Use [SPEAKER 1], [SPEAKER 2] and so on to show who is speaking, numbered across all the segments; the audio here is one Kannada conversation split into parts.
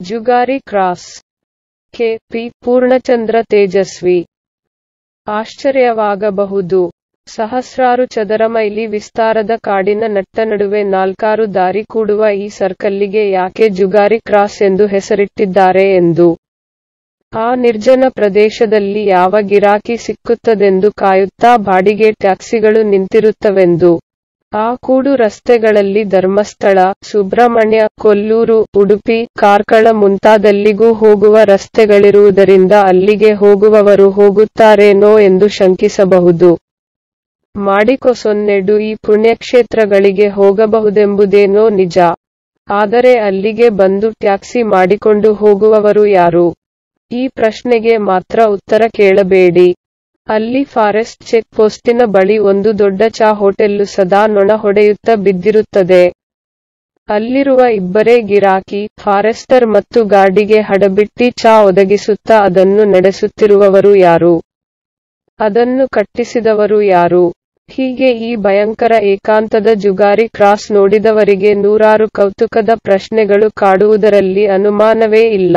[SPEAKER 1] ಜುಗಾರಿ cross K P Poornachandra Tejaswi ಆಶ್ಚರ್ಯವಾಗಬಹುದು ಸಹಸ್ರಾರು ಚದರ ಮೈಲಿ ವಿಸ್ತಾರದ ಕಾಡಿನ ನಟ್ಟ ನಡುವೆ ನಾಲ್ಕಾರು ದಾರಿ ಕೂಡುವ ಈ ಸರ್ಕಲ್ಲಿಗೆ ಯಾಕೆ ಜುಗಾರಿ ಕ್ರಾಸ್ ಎಂದು ಹೆಸರಿಟ್ಟಿದ್ದಾರೆ ಎಂದು ಆ ನಿರ್ಜನ ಪ್ರದೇಶದಲ್ಲಿ ಯಾವ ಗಿರಾಕಿ ಸಿಕ್ಕುತ್ತದೆಂದು ಕಾಯುತ್ತಾ ಬಾಡಿಗೆ ಟ್ಯಾಕ್ಸಿಗಳು ನಿಂತಿರುತ್ತವೆಂದು ಆ ಕೂಡು ರಸ್ತೆಗಳಲ್ಲಿ ಧರ್ಮಸ್ಥಳ ಸುಬ್ರಹ್ಮಣ್ಯ ಕೊಲ್ಲೂರು ಉಡುಪಿ ಕಾರ್ಕಳ ಮುಂತಾದಲ್ಲಿಗೂ ಹೋಗುವ ರಸ್ತೆಗಳಿರುವುದರಿಂದ ಅಲ್ಲಿಗೆ ಹೋಗುವವರು ಹೋಗುತ್ತಾರೇನೋ ಎಂದು ಶಂಕಿಸಬಹುದು ಮಾಡಿಕೊ ಸೊನ್ನೆಡು ಈ ಪುಣ್ಯಕ್ಷೇತ್ರಗಳಿಗೆ ಹೋಗಬಹುದೆಂಬುದೇನೋ ನಿಜ ಆದರೆ ಅಲ್ಲಿಗೆ ಬಂದು ಟ್ಯಾಕ್ಸಿ ಮಾಡಿಕೊಂಡು ಹೋಗುವವರು ಯಾರು ಈ ಪ್ರಶ್ನೆಗೆ ಮಾತ್ರ ಉತ್ತರ ಕೇಳಬೇಡಿ ಅಲ್ಲಿ ಫಾರೆಸ್ಟ್ ಚೆಕ್ ಪೋಸ್ಟಿನ ಬಳಿ ಒಂದು ದೊಡ್ಡ ಚಾ ಹೋಟೆಲ್ಲು ಸದಾ ನೊಣ ಹೊಡೆಯುತ್ತಾ ಬಿದ್ದಿರುತ್ತದೆ ಅಲ್ಲಿರುವ ಇಬ್ಬರೇ ಗಿರಾಕಿ ಫಾರೆಸ್ಟರ್ ಮತ್ತು ಗಾರ್ಡಿಗೆ ಹಡಬಿಟ್ಟಿ ಚಾ ಒದಗಿಸುತ್ತಾ ಅದನ್ನು ನಡೆಸುತ್ತಿರುವವರು ಯಾರು ಅದನ್ನು ಕಟ್ಟಿಸಿದವರು ಯಾರು ಹೀಗೆ ಈ ಭಯಂಕರ ಏಕಾಂತದ ಜುಗಾರಿ ಕ್ರಾಸ್ ನೋಡಿದವರಿಗೆ ನೂರಾರು ಕೌತುಕದ ಪ್ರಶ್ನೆಗಳು ಕಾಡುವುದರಲ್ಲಿ ಅನುಮಾನವೇ ಇಲ್ಲ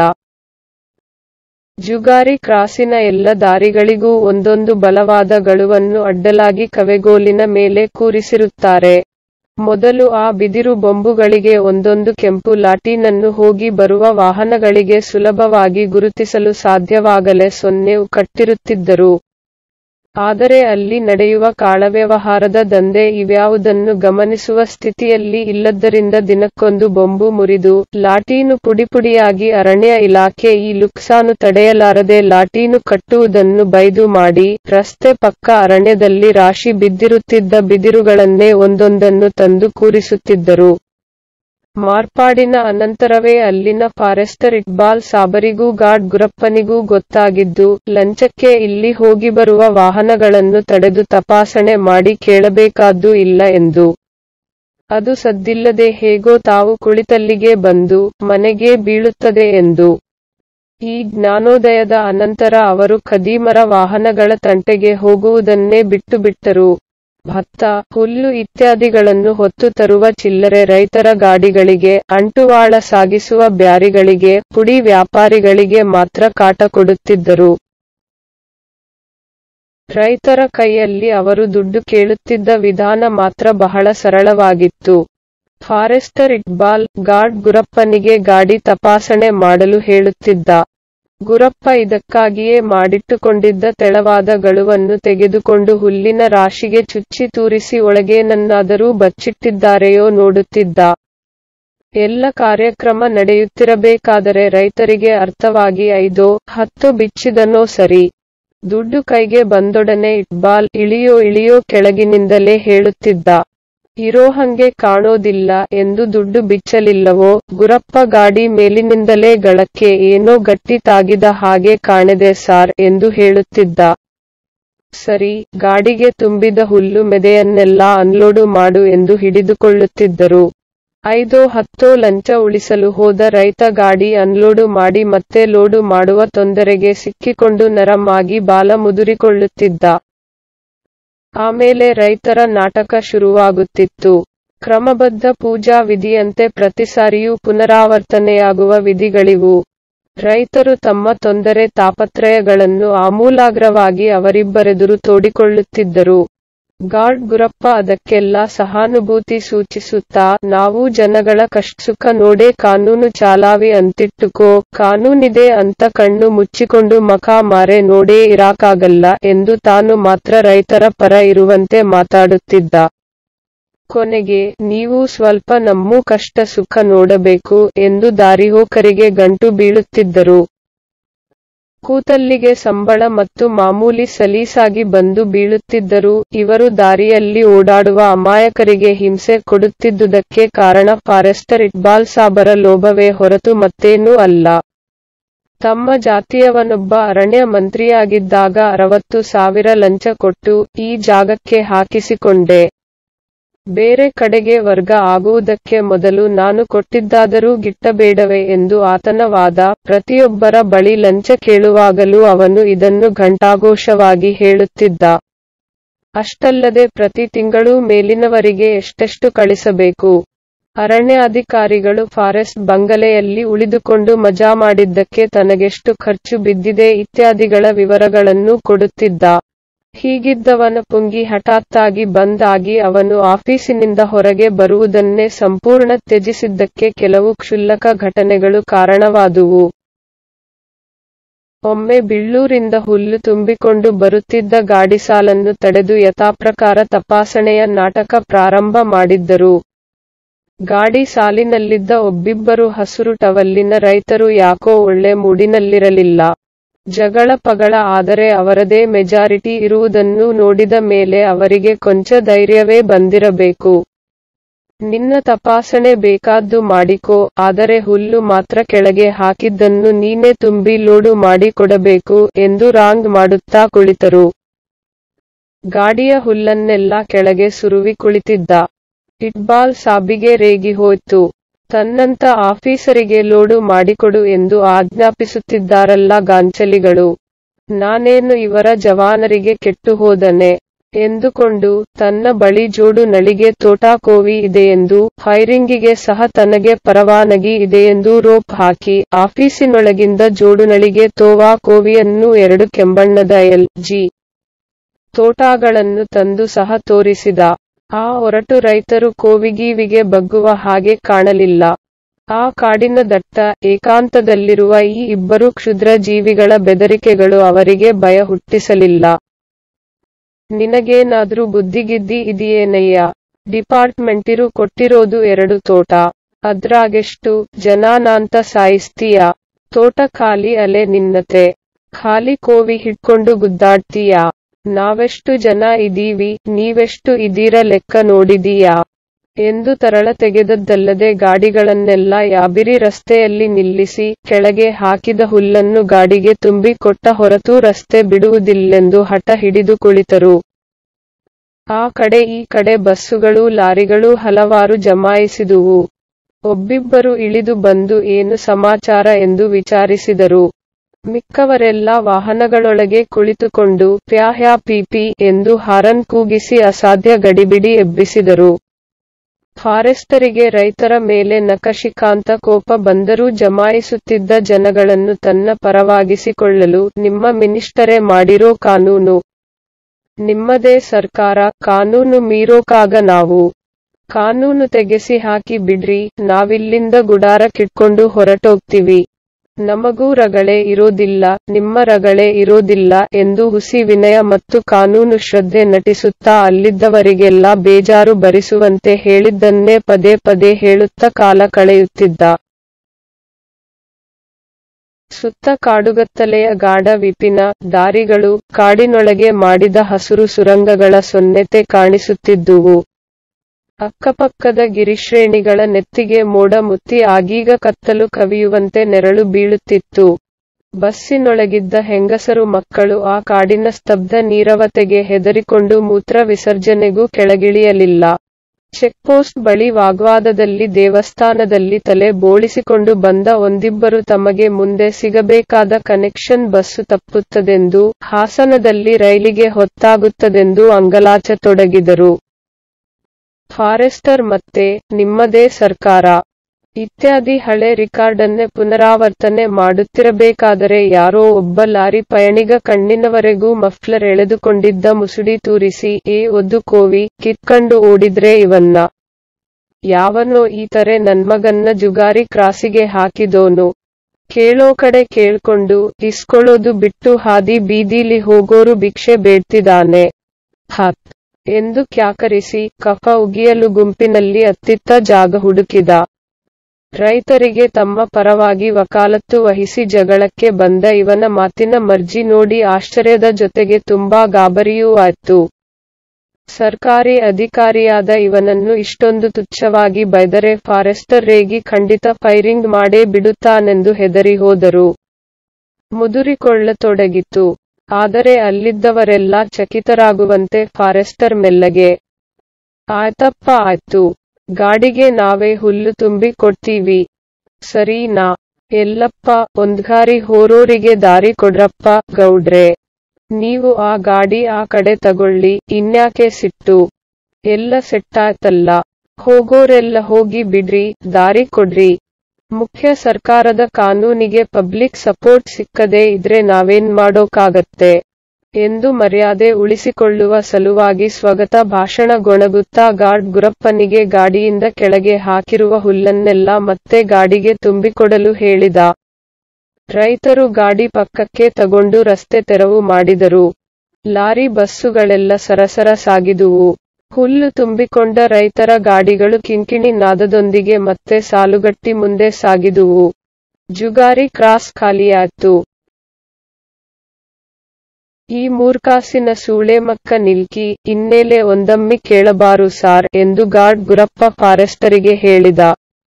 [SPEAKER 1] ಜುಗಾರಿ ಕ್ರಾಸಿನ ಎಲ್ಲ ದಾರಿಗಳಿಗೂ ಒಂದೊಂದು ಬಲವಾದ ಗಳುವನ್ನು ಅಡ್ಡಲಾಗಿ ಕವೆಗೋಲಿನ ಮೇಲೆ ಕೂರಿಸಿರುತ್ತಾರೆ ಮೊದಲು ಆ ಬಿದಿರು ಬೊಂಬುಗಳಿಗೆ ಒಂದೊಂದು ಕೆಂಪು ಲಾಟಿನನ್ನು ಹೋಗಿ ಬರುವ ವಾಹನಗಳಿಗೆ ಸುಲಭವಾಗಿ ಗುರುತಿಸಲು ಸಾಧ್ಯವಾಗಲೆ ಸೊನ್ನೆ ಕಟ್ಟಿರುತ್ತಿದ್ದರು ಆದರೆ ಅಲ್ಲಿ ನಡೆಯುವ ಕಾಳವ್ಯವಹಾರದ ದಂಧೆ ಇವ್ಯಾವುದನ್ನು ಗಮನಿಸುವ ಸ್ಥಿತಿಯಲ್ಲಿ ಇಲ್ಲದ್ದರಿಂದ ದಿನಕ್ಕೊಂದು ಬೊಂಬು ಮುರಿದು ಲಾಟೀನು ಪುಡಿಪುಡಿಯಾಗಿ ಅರಣ್ಯ ಇಲಾಖೆ ಈ ಲುಕ್ಸಾನು ತಡೆಯಲಾರದೆ ಲಾಟೀನು ಕಟ್ಟುವುದನ್ನು ಬೈದು ಮಾಡಿ ರಸ್ತೆ ಪಕ್ಕ ಅರಣ್ಯದಲ್ಲಿ ರಾಶಿ ಬಿದ್ದಿರುತ್ತಿದ್ದ ಬಿದಿರುಗಳನ್ನೇ ಒಂದೊಂದನ್ನು ತಂದು ಕೂರಿಸುತ್ತಿದ್ದರು ಮಾರ್ಪಾಡಿನ ಅನಂತರವೇ ಅಲ್ಲಿನ ಫಾರೆಸ್ಟರ್ ಇಕ್ಬಾಲ್ ಸಾಬರಿಗೂ ಗಾರ್ಡ್ ಗುರಪ್ಪನಿಗೂ ಗೊತ್ತಾಗಿದ್ದು ಲಂಚಕ್ಕೆ ಇಲ್ಲಿ ಹೋಗಿ ಬರುವ ವಾಹನಗಳನ್ನು ತಡೆದು ತಪಾಸಣೆ ಮಾಡಿ ಕೇಳಬೇಕಾದ್ದು ಇಲ್ಲ ಎಂದು ಅದು ಸದ್ದಿಲ್ಲದೆ ಹೇಗೋ ತಾವು ಕುಳಿತಲ್ಲಿಗೆ ಬಂದು ಮನೆಗೆ ಬೀಳುತ್ತದೆ ಎಂದು ಈ ಜ್ಞಾನೋದಯದ ಅನಂತರ ಅವರು ಖದೀಮರ ವಾಹನಗಳ ತಂಟೆಗೆ ಹೋಗುವುದನ್ನೇ ಬಿಟ್ಟು ಬಿಟ್ಟರು ಭತ್ತ ಹುಲ್ಲು ಇತ್ಯಾದಿಗಳನ್ನು ಹೊತ್ತು ತರುವ ಚಿಲ್ಲರೆ ರೈತರ ಗಾಡಿಗಳಿಗೆ ಅಂಟುವಾಳ ಸಾಗಿಸುವ ಬ್ಯಾರಿಗಳಿಗೆ ಪುಡಿ ವ್ಯಾಪಾರಿಗಳಿಗೆ ಮಾತ್ರ ಕಾಟ ಕೊಡುತ್ತಿದ್ದರು ರೈತರ ಕೈಯಲ್ಲಿ ಅವರು ದುಡ್ಡು ಕೇಳುತ್ತಿದ್ದ ವಿಧಾನ ಮಾತ್ರ ಬಹಳ ಸರಳವಾಗಿತ್ತು ಫಾರೆಸ್ಟರ್ ಇಕ್ಬಾಲ್ ಗಾರ್ಡ್ ಗುರಪ್ಪನಿಗೆ ಗಾಡಿ ತಪಾಸಣೆ ಮಾಡಲು ಹೇಳುತ್ತಿದ್ದ ಗುರಪ್ಪ ಇದಕ್ಕಾಗಿಯೇ ಮಾಡಿಟ್ಟುಕೊಂಡಿದ್ದ ತೆಳವಾದ ಗಳುವನ್ನು ತೆಗೆದುಕೊಂಡು ಹುಲ್ಲಿನ ರಾಶಿಗೆ ಚುಚ್ಚಿ ತೂರಿಸಿ ಒಳಗೇನನ್ನಾದರೂ ಬಚ್ಚಿಟ್ಟಿದ್ದಾರೆಯೋ ನೋಡುತ್ತಿದ್ದ ಎಲ್ಲ ಕಾರ್ಯಕ್ರಮ ನಡೆಯುತ್ತಿರಬೇಕಾದರೆ ರೈತರಿಗೆ ಅರ್ಥವಾಗಿ ಐದೋ ಹತ್ತು ಬಿಚ್ಚಿದನೋ ಸರಿ ದುಡ್ಡು ಕೈಗೆ ಬಂದೊಡನೆ ಇಟ್ಬಾಲ್ ಇಳಿಯೋ ಇಳಿಯೋ ಕೆಳಗಿನಿಂದಲೇ ಹೇಳುತ್ತಿದ್ದ ಇರೋ ಹಂಗೆ ಕಾಣೋದಿಲ್ಲ ಎಂದು ದುಡ್ಡು ಬಿಚ್ಚಲಿಲ್ಲವೋ ಗುರಪ್ಪ ಗಾಡಿ ಮೇಲಿನಿಂದಲೇ ಗಳಕ್ಕೆ ಏನೋ ಗಟ್ಟಿ ತಾಗಿದ ಹಾಗೆ ಕಾಣೆದೆ ಸಾರ್ ಎಂದು ಹೇಳುತ್ತಿದ್ದ ಸರಿ ಗಾಡಿಗೆ ತುಂಬಿದ ಹುಲ್ಲು ಮೆದೆಯನ್ನೆಲ್ಲ ಅನ್ಲೋಡು ಮಾಡು ಎಂದು ಹಿಡಿದುಕೊಳ್ಳುತ್ತಿದ್ದರು ಐದೋ ಹತ್ತೋ ಲಂಚ ಉಳಿಸಲು ಹೋದ ರೈತ ಗಾಡಿ ಅನ್ಲೋಡು ಮಾಡಿ ಮತ್ತೆ ಲೋಡು ಮಾಡುವ ತೊಂದರೆಗೆ ಸಿಕ್ಕಿಕೊಂಡು ನರಮಾಗಿ ಬಾಲ ಮುದುರಿಕೊಳ್ಳುತ್ತಿದ್ದ ಆಮೇಲೆ ರೈತರ ನಾಟಕ ಶುರುವಾಗುತ್ತಿತ್ತು ಕ್ರಮಬದ್ಧ ಪೂಜಾ ವಿಧಿಯಂತೆ ಪ್ರತಿ ಸಾರಿಯೂ ಪುನರಾವರ್ತನೆಯಾಗುವ ವಿಧಿಗಳಿವು ರೈತರು ತಮ್ಮ ತೊಂದರೆ ತಾಪತ್ರಯಗಳನ್ನು ಆಮೂಲಾಗ್ರವಾಗಿ ಅವರಿಬ್ಬರೆದುರು ತೋಡಿಕೊಳ್ಳುತ್ತಿದ್ದರು ಗಾರ್ಡ್ ಗುರಪ್ಪ ಅದಕ್ಕೆಲ್ಲ ಸಹಾನುಭೂತಿ ಸೂಚಿಸುತ್ತಾ ನಾವು ಜನಗಳ ಕಷ್ಟಸುಖ ನೋಡೇ ಕಾನೂನು ಚಾಲಾವಿ ಅಂತಿಟ್ಟುಕೋ ಕಾನೂನಿದೆ ಅಂತ ಕಣ್ಣು ಮುಚ್ಚಿಕೊಂಡು ಮಖ ಮಾರೆ ನೋಡೇ ಇರಾಕಾಗಲ್ಲ ಎಂದು ತಾನು ಮಾತ್ರ ರೈತರ ಪರ ಇರುವಂತೆ ಮಾತಾಡುತ್ತಿದ್ದ ಕೊನೆಗೆ ನೀವು ಸ್ವಲ್ಪ ನಮ್ಮೂ ಕಷ್ಟ ಸುಖ ನೋಡಬೇಕು ಎಂದು ದಾರಿಹೋಕರಿಗೆ ಗಂಟು ಬೀಳುತ್ತಿದ್ದರು ಕೂತಲ್ಲಿಗೆ ಸಂಬಳ ಮತ್ತು ಮಾಮೂಲಿ ಸಲೀಸಾಗಿ ಬಂದು ಬೀಳುತ್ತಿದ್ದರು ಇವರು ದಾರಿಯಲ್ಲಿ ಓಡಾಡುವ ಅಮಾಯಕರಿಗೆ ಹಿಂಸೆ ಕೊಡುತ್ತಿದ್ದುದಕ್ಕೆ ಕಾರಣ ಫಾರೆಸ್ಟರ್ ಇಕ್ಬಾಲ್ ಸಾಬರ ಲೋಭವೇ ಹೊರತು ಮತ್ತೇನೂ ಅಲ್ಲ ತಮ್ಮ ಜಾತಿಯವನೊಬ್ಬ ಅರಣ್ಯ ಮಂತ್ರಿಯಾಗಿದ್ದಾಗ ಅರವತ್ತು ಸಾವಿರ ಲಂಚ ಕೊಟ್ಟು ಈ ಜಾಗಕ್ಕೆ ಹಾಕಿಸಿಕೊಂಡೆ ಬೇರೆ ಕಡೆಗೆ ವರ್ಗ ಆಗುವುದಕ್ಕೆ ಮೊದಲು ನಾನು ಕೊಟ್ಟಿದ್ದಾದರೂ ಗಿಟ್ಟಬೇಡವೆ ಎಂದು ಆತನ ವಾದ ಪ್ರತಿಯೊಬ್ಬರ ಬಳಿ ಲಂಚ ಕೇಳುವಾಗಲೂ ಅವನು ಇದನ್ನು ಘಂಟಾಘೋಷವಾಗಿ ಹೇಳುತ್ತಿದ್ದ ಅಷ್ಟಲ್ಲದೆ ಪ್ರತಿ ತಿಂಗಳೂ ಮೇಲಿನವರಿಗೆ ಎಷ್ಟೆಷ್ಟು ಕಳಿಸಬೇಕು ಅರಣ್ಯಾಧಿಕಾರಿಗಳು ಫಾರೆಸ್ಟ್ ಬಂಗಲೆಯಲ್ಲಿ ಉಳಿದುಕೊಂಡು ಮಜಾ ಮಾಡಿದ್ದಕ್ಕೆ ತನಗೆಷ್ಟು ಖರ್ಚು ಬಿದ್ದಿದೆ ಇತ್ಯಾದಿಗಳ ವಿವರಗಳನ್ನು ಕೊಡುತ್ತಿದ್ದ. ಹೀಗಿದ್ದವನ ಪುಂಗಿ ಹಠಾತ್ತಾಗಿ ಬಂದ್ ಆಗಿ ಅವನು ಆಫೀಸಿನಿಂದ ಹೊರಗೆ ಬರುವುದನ್ನೇ ಸಂಪೂರ್ಣ ತ್ಯಜಿಸಿದ್ದಕ್ಕೆ ಕೆಲವು ಕ್ಷುಲ್ಲಕ ಘಟನೆಗಳು ಕಾರಣವಾದುವು. ಒಮ್ಮೆ ಬಿಳ್ಳೂರಿಂದ ಹುಲ್ಲು ತುಂಬಿಕೊಂಡು ಬರುತ್ತಿದ್ದ ಗಾಡಿಸಾಲನ್ನು ತಡೆದು ಯಥಾಪ್ರಕಾರ ತಪಾಸಣೆಯ ನಾಟಕ ಪ್ರಾರಂಭ ಮಾಡಿದ್ದರು. ಗಾಡಿ ಸಾಲಿನಲ್ಲಿದ್ದ ಒಬ್ಬಿಬ್ಬರು ಹಸುರು ಟವಲ್ಲಿನ ರೈತರು ಯಾಕೋ ಒಳ್ಳೆ ಮೂಡಿನಲ್ಲಿರಲಿಲ್ಲ. ಜಗಳ ಪಗಳ ಆದರೆ ಅವರದೇ ಮೆಜಾರಿಟಿ ಇರುವುದನ್ನು ನೋಡಿದ ಮೇಲೆ ಅವರಿಗೆ ಕೊಂಚ ಧೈರ್ಯವೇ ಬಂದಿರಬೇಕು. ನಿನ್ನ ತಪಾಸಣೆ ಬೇಕಾದ್ದು ಮಾಡಿಕೋ ಆದರೆ ಹುಲ್ಲು ಮಾತ್ರ ಕೆಳಗೆ ಹಾಕಿದ್ದನ್ನು ನೀನೇ ತುಂಬಿ ಲೋಡು ಮಾಡಿ ಕೊಡಬೇಕು ಎಂದು ರಾಂಗ್ ಮಾಡುತ್ತಾ ಕುಳಿತರು. ಗಾಡಿಯ ಹುಲ್ಲನ್ನೆಲ್ಲ ಕೆಳಗೆ ಸುರುವಿ ಕುಳಿತಿದ್ದ. ಇಕ್ಬಾಲ್ ಸಾಬಿಗೆ ರೇಗಿ ಹೋಯ್ತು. ತನ್ನಂಥ ಆಫೀಸರಿಗೆ ಲೋಡು ಮಾಡಿಕೊಡು ಎಂದು ಆಜ್ಞಾಪಿಸುತ್ತಿದ್ದಾರಲ್ಲ ಗಾಂಚಲಿಗಳು. ನಾನೇನು ಇವರ ಜವಾನರಿಗೆ ಕೆಟ್ಟು ಹೋದನೆ? ಎಂದುಕೊಂಡು, ತನ್ನ ಬಳಿ ಜೋಡು ನಳಿಗೆ ತೋಟಾ ಕೋವಿ ಇದೆಯೆಂದೂ, ಫೈರಿಂಗಿಗೆ ಸಹ ತನಗೆ ಪರವಾನಗಿ ಇದೆಯೆಂದೂ ರೋಪ್ ಹಾಕಿ, ಆಫೀಸಿನೊಳಗಿಂದ ಜೋಡುನಳಿಗೆ ತೋವಾ ಕೋವಿಯನ್ನೂ ಎರಡು ಕೆಂಬಣ್ಣದ ಎಲ್. ಜಿ. ತೋಟಾಗಳನ್ನು ತಂದು ಸಹ ತೋರಿಸಿದ. ಆ ಒರಟು ರೈತರು ಕೋವಿಗೀವಿಗೆ ಬಗ್ಗುವ ಹಾಗೆ ಕಾಣಲಿಲ್ಲ. ಆ ಕಾಡಿನ ದಟ್ಟ ಏಕಾಂತದಲ್ಲಿರುವ ಈ ಇಬ್ಬರು ಕ್ಷುದ್ರ ಜೀವಿಗಳ ಬೆದರಿಕೆಗಳು ಅವರಿಗೆ ಭಯ ಹುಟ್ಟಿಸಲಿಲ್ಲ. ನಿನಗೇನಾದ್ರೂ ಬುದ್ಧಿಗಿದ್ದಿ ಇದಿಯೇನಯ್ಯ? ಡಿಪಾರ್ಟ್ಮೆಂಟಿರು ಕೊಟ್ಟಿರೋದು ಎರಡು ತೋಟ. ಅದ್ರಾಗೆಷ್ಟು ಜನಾನಾಂತ ಸಾಯಿಸ್ತೀಯಾ? ತೋಟ ಖಾಲಿ ಅಲೆ ನಿನ್ನತೆ. ಖಾಲಿ ಕೋವಿ ಹಿಡ್ಕೊಂಡು ಗುದ್ದಾಡ್ತೀಯಾ? ನಾವೆಷ್ಟು ಜನ ಇದೀವಿ ನೀವೆಷ್ಟು ಇದೀರ ಲೆಕ್ಕ ನೋಡಿದೀಯಾ? ಎಂದು ತರಳ ತೆಗೆದದ್ದಲ್ಲದೆ ಗಾಡಿಗಳನ್ನೆಲ್ಲ ಯಾಬಿರಿ ರಸ್ತೆಯಲ್ಲಿ ನಿಲ್ಲಿಸಿ, ಕೆಳಗೆ ಹಾಕಿದ ಹುಲ್ಲನ್ನು ಗಾಡಿಗೆ ತುಂಬಿ ಕೊಟ್ಟ ಹೊರತು ರಸ್ತೆ ಬಿಡುವುದಿಲ್ಲೆಂದು ಹಠ ಹಿಡಿದು ಕುಳಿತರು. ಆ ಕಡೆ ಈ ಕಡೆ ಬಸ್ಸುಗಳೂ ಲಾರಿಗಳೂ ಹಲವಾರು ಜಮಾಯಿಸಿದುವು. ಒಬ್ಬಿಬ್ಬರು ಇಳಿದು ಬಂದು ಏನು ಸಮಾಚಾರ ಎಂದು ವಿಚಾರಿಸಿದರು. ಮಿಕ್ಕವರೆಲ್ಲ ವಾಹನಗಳೊಳಗೆ ಕುಳಿತುಕೊಂಡು ಪ್ಯಾ ಹ್ಯಾ ಪೀ ಪೀ ಎಂದು ಹಾರನ್ ಕೂಗಿಸಿ ಅಸಾಧ್ಯ ಗಡಿಬಿಡಿ ಎಬ್ಬಿಸಿದರು. ಫಾರೆಸ್ಟರಿಗೆ ರೈತರ ಮೇಲೆ ನಖಶಿಖಾಂತ ಕೋಪ ಬಂದರೂ ಜಮಾಯಿಸುತ್ತಿದ್ದ ಜನಗಳನ್ನು ತನ್ನ ಪರವಾಗಿಸಿಕೊಳ್ಳಲು ನಿಮ್ಮ ಮಿನಿಸ್ಟರೇ ಮಾಡಿರೋ ಕಾನೂನು. ನಿಮ್ಮದೇ ಸರ್ಕಾರ ಕಾನೂನು ಮೀರೋಕಾಗ ನಾವು. ಕಾನೂನು ತೆಗೆಸಿ ಹಾಕಿ ಬಿಡ್ರಿ ನಾವಿಲ್ಲಿಂದ ಗುಡಾರ ಕಿಟ್ಕೊಂಡು ಹೊರಟೋಗ್ತಿವಿ. ನಮಗೂ ರಗಳೆ ಇರೋದಿಲ್ಲ ನಿಮ್ಮ ರಗಳೆ ಇರೋದಿಲ್ಲ ಎಂದು ಹುಸಿ ವಿನಯ ಮತ್ತು ಕಾನೂನು ಶ್ರದ್ಧೆ ನಟಿಸುತ್ತಾ ಅಲ್ಲಿದ್ದವರಿಗೆಲ್ಲ ಬೇಜಾರು ಬರಿಸುವಂತೆ ಹೇಳಿದ್ದನ್ನೇ ಪದೇ ಪದೇ ಹೇಳುತ್ತ ಕಾಲ ಕಳೆಯುತ್ತಿದ್ದ. ಸುತ್ತ ಕಾಡುಗತ್ತಲೆಯ ಗಾಢ ವಿಪಿನ ದಾರಿಗಳು, ಕಾಡಿನೊಳಗೆ ಮಾಡಿದ ಹಸುರು ಸುರಂಗಗಳ ಸೊನ್ನೆತೆ ಕಾಣಿಸುತ್ತಿದ್ದುವು. ಅಕ್ಕಪಕ್ಕದ ಗಿರಿಶ್ರೇಣಿಗಳ ನೆತ್ತಿಗೆ ಮೋಡ ಮುತ್ತಿ ಆಗೀಗ ಕತ್ತಲು ಕವಿಯುವಂತೆ ನೆರಳು ಬೀಳುತ್ತಿತ್ತು. ಬಸ್ಸಿನೊಳಗಿದ್ದ ಹೆಂಗಸರು ಮಕ್ಕಳು ಆ ಕಾಡಿನ ಸ್ತಬ್ಧ ನೀರವತೆಗೆ ಹೆದರಿಕೊಂಡು ಮೂತ್ರ ವಿಸರ್ಜನೆಗೂ ಕೆಳಗಿಳಿಯಲಿಲ್ಲ. ಚೆಕ್ಪೋಸ್ಟ್ ಬಳಿ ವಾಗ್ವಾದದಲ್ಲಿ ದೇವಸ್ಥಾನದಲ್ಲಿ ತಲೆ ಬೋಳಿಸಿಕೊಂಡು ಬಂದ ಒಂದಿಬ್ಬರು ತಮಗೆ ಮುಂದೆ ಸಿಗಬೇಕಾದ ಕನೆಕ್ಷನ್ ಬಸ್ಸು ತಪ್ಪುತ್ತದೆಂದೂ, ಹಾಸನದಲ್ಲಿ ರೈಲಿಗೆ ಹೊತ್ತಾಗುತ್ತದೆಂದೂ ಅಂಗಲಾಚತೊಡಗಿದರು. ಫಾರೆಸ್ಟರ್ ಮತ್ತೆ, ನಿಮ್ಮದೇ ಸರ್ಕಾರ. ಇತ್ಯಾದಿ ಹಳೆ ರಿಕಾರ್ಡನ್ನೇ ಪುನರಾವರ್ತನೆ ಮಾಡುತ್ತಿರಬೇಕಾದರೆ ಯಾರೋ ಒಬ್ಬ ಲಾರಿ ಪಯಣಿಗ ಕಣ್ಣಿನವರೆಗೂ ಮಫ್ಲರ್ ಎಳೆದುಕೊಂಡಿದ್ದ ಮುಸುಡಿ ತೂರಿಸಿ ಏ ಒದ್ದು ಕೋವಿ, ಕಿತ್ಕಂಡು ಓಡಿದ್ರೆ ಇವನ್ನ. ಯಾವನೋ ಈ ತಾರೆ ನನ್ಮಗನ್ನ ಜುಗಾರಿ ಕ್ರಾಸಿಗೆ ಹಾಕಿದೋನು. ಕೇಳೋ ಕಡೆ ಕೇಳ್ಕೊಂಡು, ಇಸ್ಕೊಳ್ಳೋದು ಬಿಟ್ಟು ಹಾದಿ ಬೀದೀಲಿ ಹೋಗೋರು ಭಿಕ್ಷೆ ಬೇಡ್ತಿದಾನೆ. ಹತ್. ಎಂದು ಕ್ಯಾಕರಿಸಿ, ಕಫ ಉಗಿಯಲು ಗುಂಪಿನಲ್ಲಿ ಅತ್ತಿತ್ತ ಜಾಗ ಹುಡುಕಿದ. ರೈತರಿಗೆ ತಮ್ಮ ಪರವಾಗಿ ವಕಾಲತ್ತು ವಹಿಸಿ ಜಗಳಕ್ಕೆ ಬಂದ ಇವನ ಮಾತಿನ ಮರ್ಜಿ ನೋಡಿ ಆಶ್ಚರ್ಯದ ಜೊತೆಗೆ ತುಂಬಾ ಗಾಬರಿಯೂ ಆಯ್ತು. ಸರ್ಕಾರಿ ಅಧಿಕಾರಿಯಾದ ಇವನನ್ನು ಇಷ್ಟೊಂದು ತುಚ್ಛವಾಗಿ ಬೈದರೆ ಫಾರೆಸ್ಟರ್ ರೇಗಿ ಖಂಡಿತ ಫೈರಿಂಗ್ ಮಾಡೇ ಬಿಡುತ್ತಾನೆಂದು ಹೆದರಿ ಹೋದರು. ಮುದುರಿಕೊಳ್ಳತೊಡಗಿತು. ಆದರೆ ಅಲ್ಲಿದ್ದವರೆಲ್ಲ ಚಕಿತರಾಗುವಂತೆ ಫಾರೆಸ್ಟರ್ ಮೆಲ್ಲಗೆ ಆಯ್ತಪ್ಪ ಆಯ್ತು. ಗಾಡಿಗೆ ನಾವೇ ಹುಲ್ಲು ತುಂಬಿ ಕೊಡ್ತೀವಿ. ಸರೀನಾ? ಎಲ್ಲಪ್ಪ ಒಂದ್ಗಾರಿ ಹೋರೋರಿಗೆ ದಾರಿ ಕೊಡ್ರಪ್ಪ ಗೌಡ್ರೆ. ನೀವು ಆ ಗಾಡಿ ಆ ಕಡೆ ತಗೊಳ್ಳಿ ಇನ್ಯಾಕೆ ಸಿಟ್ಟು? ಎಲ್ಲ ಸೆಟ್ಟಾಯ್ತಲ್ಲ. ಹೋಗೋರೆಲ್ಲ ಹೋಗಿ ಬಿಡ್ರಿ ದಾರಿ ಕೊಡ್ರಿ ಮುಖ್ಯ ಸರ್ಕಾರದ ಕಾನೂನಿಗೆ ಪಬ್ಲಿಕ್ ಸಪೋರ್ಟ್ ಸಿಕ್ಕದೇ ಇದ್ರೆ ನಾವೇನ್ ಮಾಡೋಕಾಗತ್ತೆ ಎಂದು ಮರ್ಯಾದೆ ಉಳಿಸಿಕೊಳ್ಳುವ ಸಲುವಾಗಿ ಸ್ವಗತ ಭಾಷಣಗೊಣಗುತ್ತಾ ಗಾರ್ಡ್ ಗುರಪ್ಪನಿಗೆ ಗಾಡಿಯಿಂದ ಕೆಳಗೆ ಹಾಕಿರುವ ಹುಲ್ಲನ್ನೆಲ್ಲ ಮತ್ತೆ ಗಾಡಿಗೆ ತುಂಬಿಕೊಡಲು ಹೇಳಿದ ರೈತರು ಗಾಡಿ ಪಕ್ಕಕ್ಕೆ ತಗೊಂಡು ರಸ್ತೆ ತೆರವು ಮಾಡಿದರು ಲಾರಿ ಬಸ್ಸುಗಳೆಲ್ಲ ಸರಸರ ಸಾಗಿದುವು ಹುಲ್ಲು ತುಂಬಿಕೊಂಡ ರೈತರ ಗಾಡಿಗಳು ಕಿಂಕಿಣಿ ನಾದದೊಂದಿಗೆ ಮತ್ತೆ ಸಾಲುಗಟ್ಟಿ ಮುಂದೆ ಸಾಗಿದುವು ಜುಗಾರಿ ಕ್ರಾಸ್ ಖಾಲಿಯಾಯ್ತು ಈ ಮೂರ್ಖಾಸಿನ ಸೂಳೆಮಕ್ಕ ನಿಲ್ಕಿ ಇನ್ನೇಲೆ ಒಂದಮ್ಮಿ ಕೇಳಬಾರು ಸಾರ್ ಎಂದು ಗಾರ್ಡ್ ಗುರಪ್ಪ ಫಾರೆಸ್ಟರಿಗೆ ಹೇಳಿದ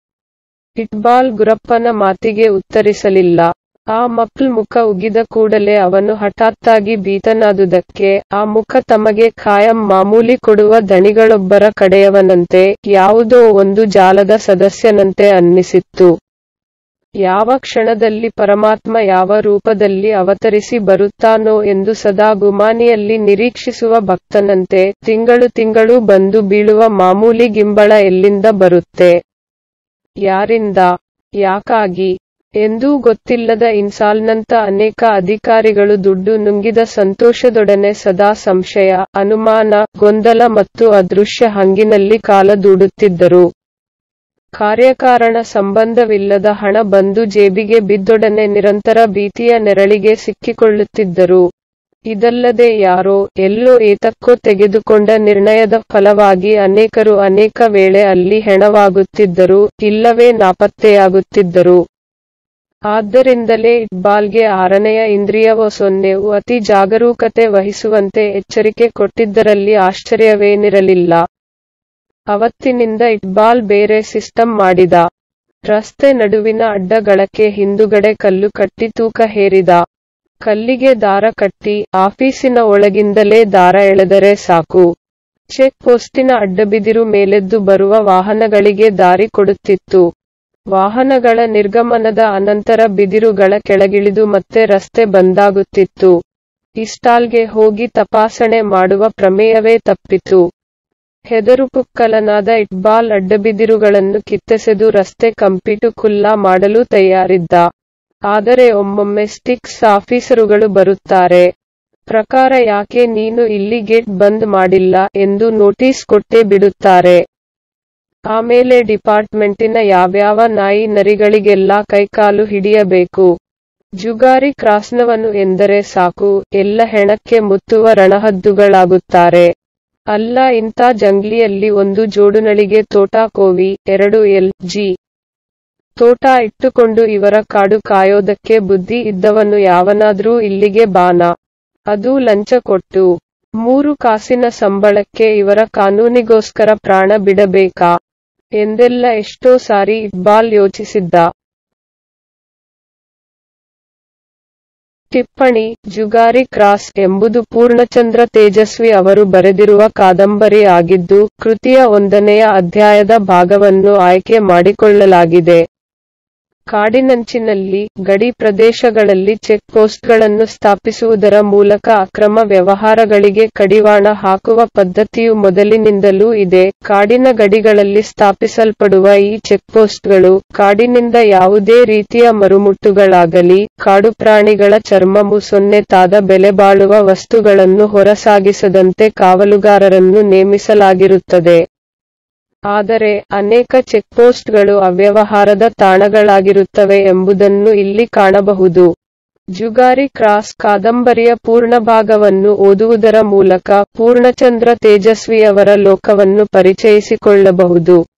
[SPEAKER 1] ಇಟ್ಬಾಲ್ ಗುರಪ್ಪನ ಮಾತಿಗೆ ಉತ್ತರಿಸಲಿಲ್ಲ ಆ ಮಕ್ಳ್ ಮುಖ ಉಗಿದ ಕೂಡಲೇ ಅವನು ಹಠಾತ್ತಾಗಿ ಭೀತನಾದುದಕ್ಕೆ ಆ ಮುಖ ತಮಗೆ ಖಾಯಂ ಮಾಮೂಲಿ ಕೊಡುವ ದಣಿಗಳೊಬ್ಬರ ಕಡೆಯವನಂತೆ ಯಾವುದೋ ಒಂದು ಜಾಲದ ಸದಸ್ಯನಂತೆ ಅನ್ನಿಸಿತ್ತು ಯಾವ ಕ್ಷಣದಲ್ಲಿ ಪರಮಾತ್ಮ ಯಾವ ರೂಪದಲ್ಲಿ ಅವತರಿಸಿ ಬರುತ್ತಾನೋ ಎಂದು ಸದಾ ಗುಮಾನಿಯಲ್ಲಿ ನಿರೀಕ್ಷಿಸುವ ಭಕ್ತನಂತೆ ತಿಂಗಳು ತಿಂಗಳು ಬಂದು ಬೀಳುವ ಮಾಮೂಲಿ ಗಿಂಬಳ ಎಲ್ಲಿಂದ ಬರುತ್ತೆ ಯಾರಿಂದ ಯಾಕಾಗಿ ಎಂದೂ ಗೊತ್ತಿಲ್ಲದ ಇನ್ಸಾಲ್ನಂತ ಅನೇಕ ಅಧಿಕಾರಿಗಳು ದುಡ್ಡು ನುಂಗಿದ ಸಂತೋಷದೊಡನೆ ಸದಾ ಸಂಶಯ ಅನುಮಾನ ಗೊಂದಲ ಮತ್ತು ಅದೃಶ್ಯ ಹಂಗಿನಲ್ಲಿ ಕಾಲ ದೂಡುತ್ತಿದ್ದರು ಕಾರ್ಯಕಾರಣ ಸಂಬಂಧವಿಲ್ಲದ ಹಣ ಬಂದು ಜೇಬಿಗೆ ಬಿದ್ದೊಡನೆ ನಿರಂತರ ಭೀತಿಯ ನೆರಳಿಗೆ ಸಿಕ್ಕಿಕೊಳ್ಳುತ್ತಿದ್ದರು ಇದಲ್ಲದೆ ಯಾರೋ ಎಲ್ಲೋ ಏತಕ್ಕೋ ತೆಗೆದುಕೊಂಡ ನಿರ್ಣಯದ ಫಲವಾಗಿ ಅನೇಕರು ಅನೇಕ ವೇಳೆ ಅಲ್ಲಿ ಹೆಣವಾಗುತ್ತಿದ್ದರು ಇಲ್ಲವೇ ನಾಪತ್ತೆಯಾಗುತ್ತಿದ್ದರು ಆದ್ದರಿಂದಲೇ ಇಕ್ಬಾಲ್ಗೆ ಆರನೆಯ ಇಂದ್ರಿಯವೋ ಸೊನ್ನೆವು ಅತಿ ಜಾಗರೂಕತೆ ವಹಿಸುವಂತೆ ಎಚ್ಚರಿಕೆ ಕೊಟ್ಟಿದ್ದರಲ್ಲಿ ಆಶ್ಚರ್ಯವೇನಿರಲಿಲ್ಲ ಅವತ್ತಿನಿಂದ ಇಕ್ಬಾಲ್ ಬೇರೆ ಸಿಸ್ಟಮ್ ಮಾಡಿದ ರಸ್ತೆ ನಡುವಿನ ಅಡ್ಡಗಳಕ್ಕೆ ಹಿಂದುಗಡೆ ಕಲ್ಲು ಕಟ್ಟಿ ತೂಕ ಹೇರಿದ ಕಲ್ಲಿಗೆ ದಾರ ಕಟ್ಟಿ ಆಫೀಸಿನ ಒಳಗಿಂದಲೇ ದಾರ ಎಳೆದರೆ ಸಾಕು ಚೆಕ್ ಪೋಸ್ಟಿನ ಅಡ್ಡಬಿದಿರು ಮೇಲೆದ್ದು ಬರುವ ವಾಹನಗಳಿಗೆ ದಾರಿ ಕೊಡುತ್ತಿತ್ತು ವಾಹನಗಳ ನಿರ್ಗಮನದ ಅನಂತರ ಬಿದಿರುಗಳ ಕೆಳಗಿಳಿದು ಮತ್ತೆ ರಸ್ತೆ ಬಂದಾಗುತ್ತಿತ್ತು ಇಸ್ಟಾಲ್ಗೆ ಹೋಗಿ ತಪಾಸಣೆ ಮಾಡುವ ಪ್ರಮೇಯವೇ ತಪ್ಪಿತು ಹೆದರುಪುಕ್ಕಲನಾದ ಇಕ್ಬಾಲ್ ಅಡ್ಡಬಿದಿರುಗಳನ್ನು ಕಿತ್ತೆಸೆದು ರಸ್ತೆ ಕಂಪಿಟು ಖುಲ್ಲಾ ಮಾಡಲು ತಯಾರಿದ್ದ ಆದರೆ ಒಮ್ಮೊಮ್ಮೆ ಸ್ಟಿಕ್ಸ್ ಆಫೀಸರುಗಳು ಬರುತ್ತಾರೆ ಪ್ರಕಾರ ಯಾಕೆ ನೀನು ಇಲ್ಲಿ ಗೇಟ್ ಬಂದ್ ಮಾಡಿಲ್ಲ ಎಂದು ನೋಟಿಸ್ ಕೊಟ್ಟೇ ಬಿಡುತ್ತಾರೆ ಆಮೇಲೆ ಡಿಪಾರ್ಟ್ಮೆಂಟಿನ ಯಾವ್ಯಾವ ನಾಯಿ ನರಿಗಳಿಗೆಲ್ಲ ಕೈಕಾಲು ಹಿಡಿಯಬೇಕು ಜುಗಾರಿ ಕ್ರಾಸ್ನವನು ಎಂದರೆ ಸಾಕು ಎಲ್ಲ ಹೆಣಕ್ಕೆ ಮುತ್ತುವ ರಣಹದ್ದುಗಳಾಗುತ್ತಾರೆ ಅಲ್ಲ ಇಂಥ ಜಂಗ್ಲಿಯಲ್ಲಿ ಒಂದು ಜೋಡುನಳಿಗೆ ತೋಟ ಕೋವಿ ಎರಡು ಎಲ್ ಜಿ ತೋಟ ಇಟ್ಟುಕೊಂಡು ಇವರ ಕಾಡು ಕಾಯೋದಕ್ಕೆ ಬುದ್ಧಿ ಇದ್ದವನು ಯಾವನಾದ್ರೂ ಇಲ್ಲಿಗೆ ಬಾನ ಅದು ಲಂಚ ಕೊಟ್ಟು ಮೂರು ಕಾಸಿನ ಸಂಬಳಕ್ಕೆ ಇವರ ಕಾನೂನಿಗೋಸ್ಕರ ಪ್ರಾಣ ಬಿಡಬೇಕಾ ಎಂದೆಲ್ಲ ಎಷ್ಟೋ ಸಾರಿ ಇಕ್ಬಾಲ್ ಯೋಚಿಸಿದ್ದ ಟಿಪ್ಪಣಿ ಜುಗಾರಿ ಕ್ರಾಸ್ ಎಂಬುದು ಪೂರ್ಣಚಂದ್ರ ತೇಜಸ್ವಿ ಅವರು ಬರೆದಿರುವ ಕಾದಂಬರಿ ಆಗಿದ್ದು ಕೃತಿಯ ಒಂದನೆಯ ಅಧ್ಯಾಯದ ಭಾಗವನ್ನು ಆಯ್ಕೆ ಮಾಡಿಕೊಳ್ಳಲಾಗಿದೆ ಕಾಡಿನಂಚಿನಲ್ಲಿ ಗಡಿ ಪ್ರದೇಶಗಳಲ್ಲಿ ಚೆಕ್ ಪೋಸ್ಟ್ಗಳನ್ನು ಸ್ಥಾಪಿಸುವುದರ ಮೂಲಕ ಅಕ್ರಮ ವ್ಯವಹಾರಗಳಿಗೆ ಕಡಿವಾಣ ಹಾಕುವ ಪದ್ಧತಿಯು ಮೊದಲಿನಿಂದಲೂ ಇದೆ ಕಾಡಿನ ಗಡಿಗಳಲ್ಲಿ ಸ್ಥಾಪಿಸಲ್ಪಡುವ ಈ ಚೆಕ್ಪೋಸ್ಟ್ಗಳು ಕಾಡಿನಿಂದ ಯಾವುದೇ ರೀತಿಯ ಮರುಮುಟ್ಟುಗಳಾಗಲಿ ಕಾಡು ಪ್ರಾಣಿಗಳ ಚರ್ಮವು ಸೊನ್ನೆ ತಾದ ಬೆಲೆ ಬಾಳುವ ವಸ್ತುಗಳನ್ನು ಹೊರಸಾಗಿಸದಂತೆ ಕಾವಲುಗಾರರನ್ನು ನೇಮಿಸಲಾಗಿರುತ್ತದೆ ಆದರೆ ಅನೇಕ ಚೆಕ್ಪೋಸ್ಟ್ಗಳು ಅವ್ಯವಹಾರದ ತಾಣಗಳಾಗಿರುತ್ತವೆ ಎಂಬುದನ್ನು ಇಲ್ಲಿ ಕಾಣಬಹುದು ಜುಗಾರಿ ಕ್ರಾಸ್ ಕಾದಂಬರಿಯ ಪೂರ್ಣ ಭಾಗವನ್ನು ಓದುವುದರ ಮೂಲಕ ಪೂರ್ಣಚಂದ್ರ ತೇಜಸ್ವಿಯವರ ಲೋಕವನ್ನು ಪರಿಚಯಿಸಿಕೊಳ್ಳಬಹುದು